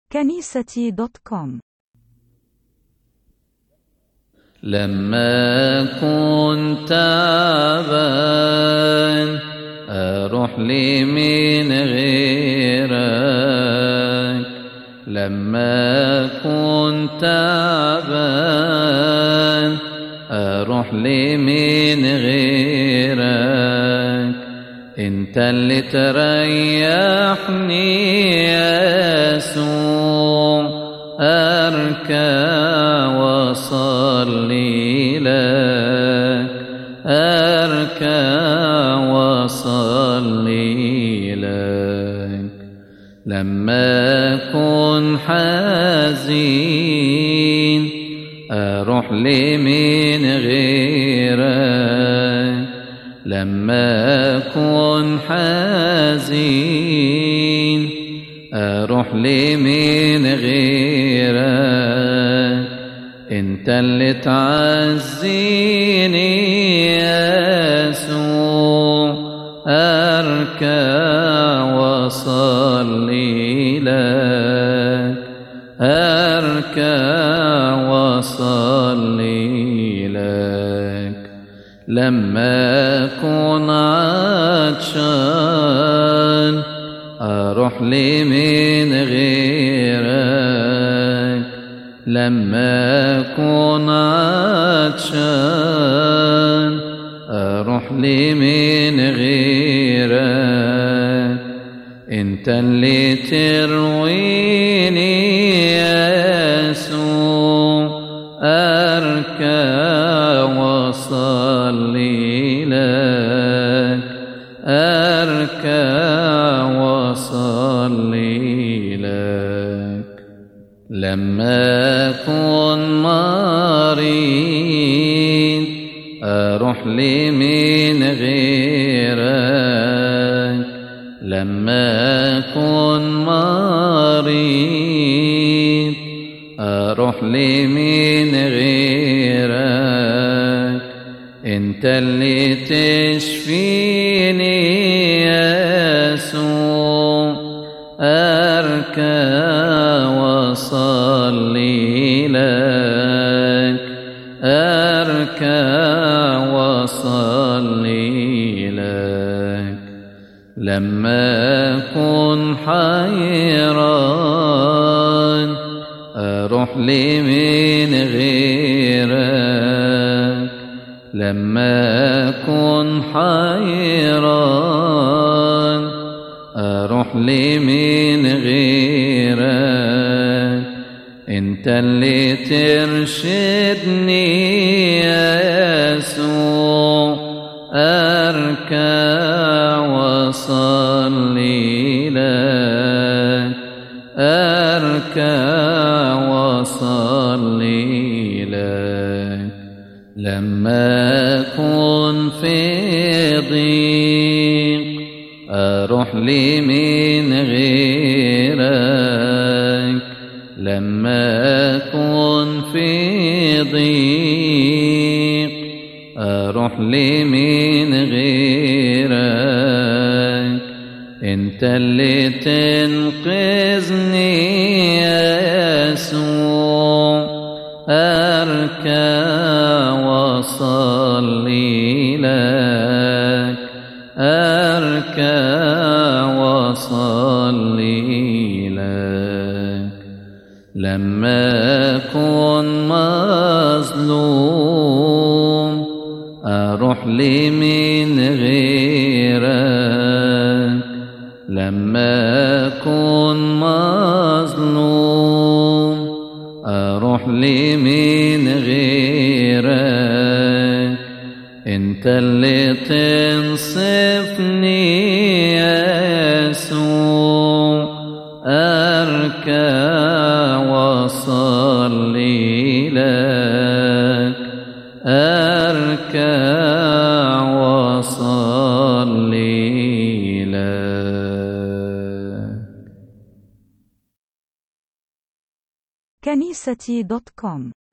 كنيستي دوت كوم لما كنت تعبان أروح لي من غيرك لما كنت تعبان أروح لي من غيرك انت اللي تريحني يا يسوع اركع واصلي لك اركع واصلي لك لما اكون حزين اروح لي من غيرك لما اكون حزين اروح لي من غيرك انت اللي تعزيني يا يسوع اركع واصلي لك اركع واصلي لك لما اكون عطشان اروح لي من غيرك لما اكون عطشان اروح لي من غيرك انت اللي ترويني يا يسوع اركع واصلي لك اركع واصلي لك لما اكون مريض اروح لي من غيرك لما اكون مريض اروح لي من غيرك انت اللي تشفيني يا يسوع اركع واصلي لك اركع واصلي لك لما اكون حيران اروح لي من غيرك لما اكون حيران اروح لي من غيرك انت اللي ترشدني يا يسوع اركع واصلي لك اركع واصلي لك لما اكون في ضيق اروح لي من غيرك لما اكون في ضيق اروح لي من غيرك انت اللي تنقذني يا يسوع اركع واصلي لك اركع واصلي لك لما اكون مظلوم اروح لي من غيرك لما اكون مظلوم اروح لي من غيرك انت اللي تنصفني يا يسوع اركع واصلي لك اركع واصلي لك كنيستي دوت كوم